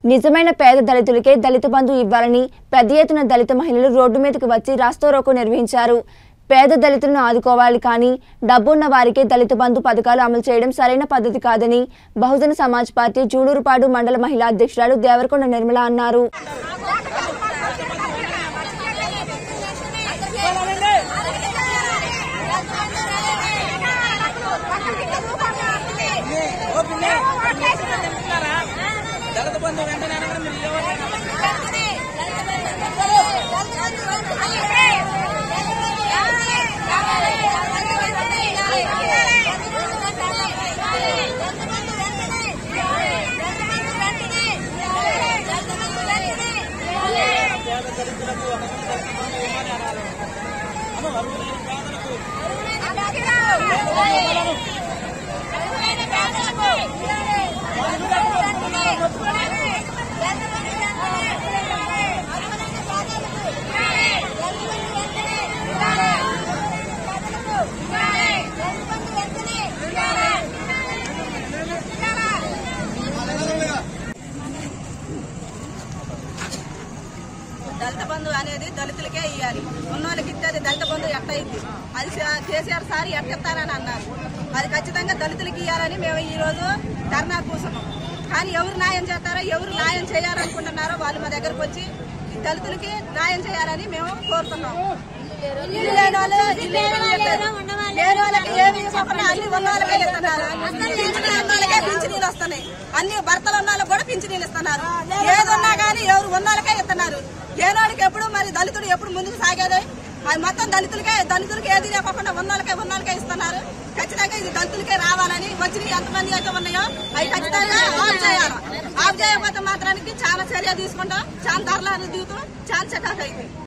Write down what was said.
నిజమైన పేద దళితులకే దళిత బంధు ఇవ్వాలని పెద్ద ఎత్తున దళిత మహిళలు రోడ్డు మీదకు వచ్చి రాస్తోరోకో నిర్వహించారు పేద దళితులను ఆదుకోవాలి కానీ డబ్బున్న వారికే దళిత బంధు పథకాలు అమలు చేయడం సరైన పద్ధతి కాదని బహుజన సమాజ్ పార్టీ జూలూరుపాడు మండల మహిళా అధ్యక్షురాలు దేవరకొండ నిర్మల అన్నారు దళిత బంధు వెంటనే అనగానే మీరు ఎవరు? పేద దళితులకు ఒక దళిత బంధు ఇవ్వమని అనాలి. అమ్మ, అరువు లేని పేదలకు దళిత బంధు అనేది దళితులకే ఇవ్వాలి ఉన్నోళ్ళకి ఇస్తే అది దళిత బంధు ఎట్ట అయింది అది స- కేసీఆర్ సార్ ఎట్టిస్తారని అన్నారు అది ఖచ్చితంగా దళితులకి ఇవ్వాలని మేము ఈ రోజు ధర్నా కూర్చున్నాం కానీ ఎవరు న్యాయం చేస్తారో ఎవరు న్యాయం చేయాలనుకుంటున్నారో వాళ్ళు మా దగ్గరకు వచ్చి ఈ దళితులకి న్యాయం చేయాలని మేము కోరుతున్నాం ఇల్లు లేని వాళ్ళు ఇల్లు ఇవ్వట్లేదు. లేని వాళ్ళకి ఏమి ఇవ్వకుండా అన్ని ఉన్న వాళ్ళకే ఇస్తున్నారు పింఛనీ ఉన్న వాళ్ళకే పింఛనీలు వస్తున్నాయి అన్ని భర్తలు ఉన్న వాళ్ళకి కూడా పింఛనీలు ఇస్తున్నారు ఏది ఉన్నా కానీ ఎవరు ఉన్న వాళ్ళకే ఇస్తున్నారు లేనోడికి ఎప్పుడు మరి దళితుడు ఎప్పుడు ముందుకు సాగేది అది మొత్తం దళితులకే దళితులకి ఏది లేకుండా ఉన్న వాళ్ళకే ఉన్న వాళ్ళకే ఇస్తున్నారు ఖచ్చితంగా ఇది దళితులకే రావాలని వచ్చిన ఎంతమంది అయితే ఉన్నాయో అవి ఖచ్చితంగా ఆఫ్ చేయాలి ఆఫ్ చేయకపోతే మాత్రానికి చాలా చర్య తీసుకుంటాం చాలా ధరలు దిగుతాం చాలా చటాక్ అయింది